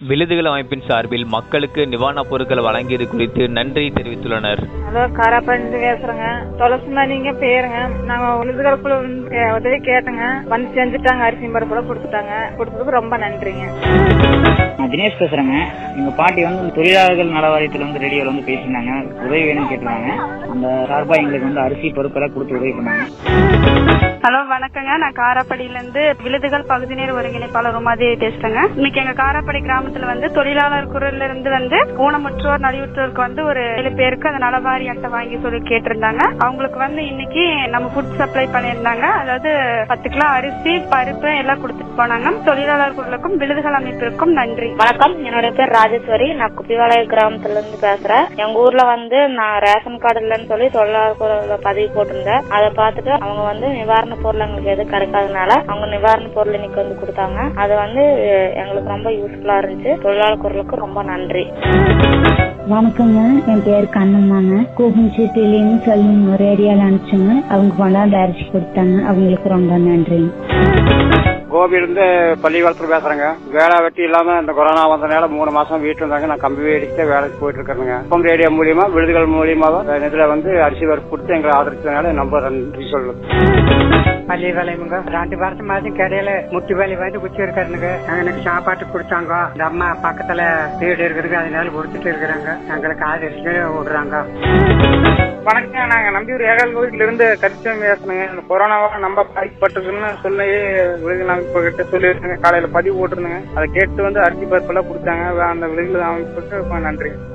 விழுதுகள் அமைப்பின் சார்பில் மக்களுக்கு நிவாரணப் பொருட்கள் வழங்கியது குறித்து நன்றி தெரிவித்துள்ளனர் ஹலோ காராப்பண்டு பேசுறேங்க துளசிமா நீங்க பேருங்க நாங்க உழுதுகளுக்குள்ள உதவி கேட்டோங்க வந்து செஞ்சுட்டாங்க அரிசி பருப்புல கொடுத்துட்டாங்க கொடுத்ததுக்கு ரொம்ப நன்றிங்க நான் தினேஷ் பேசுறேங்க எங்க பாட்டி வந்து இந்த தொழிலாளர்கள் நல வாரியத்துல வந்து ரேடியோல வந்து பேசியிருந்தாங்க உதவி வேணும்னு கேட்டிருந்தாங்க அந்த சார்பா எங்களுக்கு வந்து அரிசி பொருட்களாக கொடுத்து உதவி பண்ணாங்க ஹலோ வணக்கங்க நான் காராப்படியில இருந்து விழுதுகள் பகுதி நேர ஒருங்கிணைப்பாளர் உமாதேவி பேசுறேங்க இன்னைக்கு எங்க காராப்படி கிராமத்துல வந்து தொழிலாளர் குரல்ல இருந்து வந்து ஊனமுற்றோர் நலிவுற்றோருக்கு வந்து ஒரு ஏழு பேருக்கு அந்த நலவாரி அட்டை வாங்கி சொல்லி கேட்டிருந்தாங்க அவங்களுக்கு வந்து இன்னைக்கு நம்ம ஃபுட் சப்ளை பண்ணியிருந்தாங்க அதாவது பத்து கிலோ அரிசி பருப்பு எல்லாம் கொடுத்துட்டு போனாங்க தொழிலாளர் குரலுக்கும் விழுதுகள் அமைப்பிற்கும் நன்றி வணக்கம் என்னோட பேர் ராஜேஸ்வரி நான் குப்பிவாளைய கிராமத்துல இருந்து பேசுறேன் எங்க ஊர்ல வந்து நான் ரேஷன் கார்டு இல்லைன்னு சொல்லி தொழிலாளர் குரல்ல பதிவு போட்டிருந்தேன் அதை பார்த்துட்டு அவங்க வந்து நிவாரண பொருள் எங்களுக்கு எதுவும் கிடைக்காதனால அவங்க நிவாரண பொருள் இன்னைக்கு வந்து கொடுத்தாங்க அது வந்து அஹ், எங்களுக்கு ரொம்ப யூஸ்ஃபுல்லா இருந்துச்சு தொழிலாளர் குரலுக்கு ரொம்ப நன்றி வணக்கங்க என் பேர் கண்ணம்மாங்க கூகுஞ்சிட்டிலேருந்து சொல்லி ஒரு ஏரியாவில் அனுப்பிச்சுங்க அவங்க கொண்டாந்து அரிசி கொடுத்தாங்க அவங்களுக்கு ரொம்ப நன்றி கோபியிலிருந்து பள்ளிக்கூடத்துல பேசுறேங்க வேலை வெட்டி இல்லாம இந்த கொரோனா வந்தனால மூணு மாசம் வீட்டுல இருந்தாங்க நான் கம்பி வேடிக்கிட்டு வேலைக்கு போயிட்டு இருக்கிறேங்க ஹோம் ரேடியோ மூலியமா விருதுகள் மூலியமா இதுல வந்து அரிசி வறுப்பு கொடுத்து எங்களை ஆதரிச்சதுனால ரொம்ப நன்றி சொல்லுங்க பள்ளி வேலைமுங்க ரெண்டு வருஷம் மாதிரி கடையில முட்டி வேலை வந்து குச்சி இருக்காருனுங்க எனக்கு சாப்பாட்டு கொடுத்தாங்க இந்த அம்மா பக்கத்துல வீடு இருக்குதுங்க அதனால கொடுத்துட்டு இருக்கிறாங்க எங்களுக்கு ஆதரிச்சு விடுறாங்க வணக்கம் நாங்க நம்பியூர் ஏகால் கோயில்ல இருந்து கரிசம் பேசுறேங்க இந்த கொரோனாவால நம்ம பாதிக்கப்பட்டிருக்குன்னு சொல்லி விருதுகள் அமைப்பு கிட்ட சொல்லியிருக்காங்க காலையில பதிவு போட்டிருந்தேங்க அதை கேட்டு வந்து அரிசி பருப்பெல்லாம் கொடுத்தாங்க அந்த விருதுகள் அமைப்புக்கு ரொம்ப நன்றி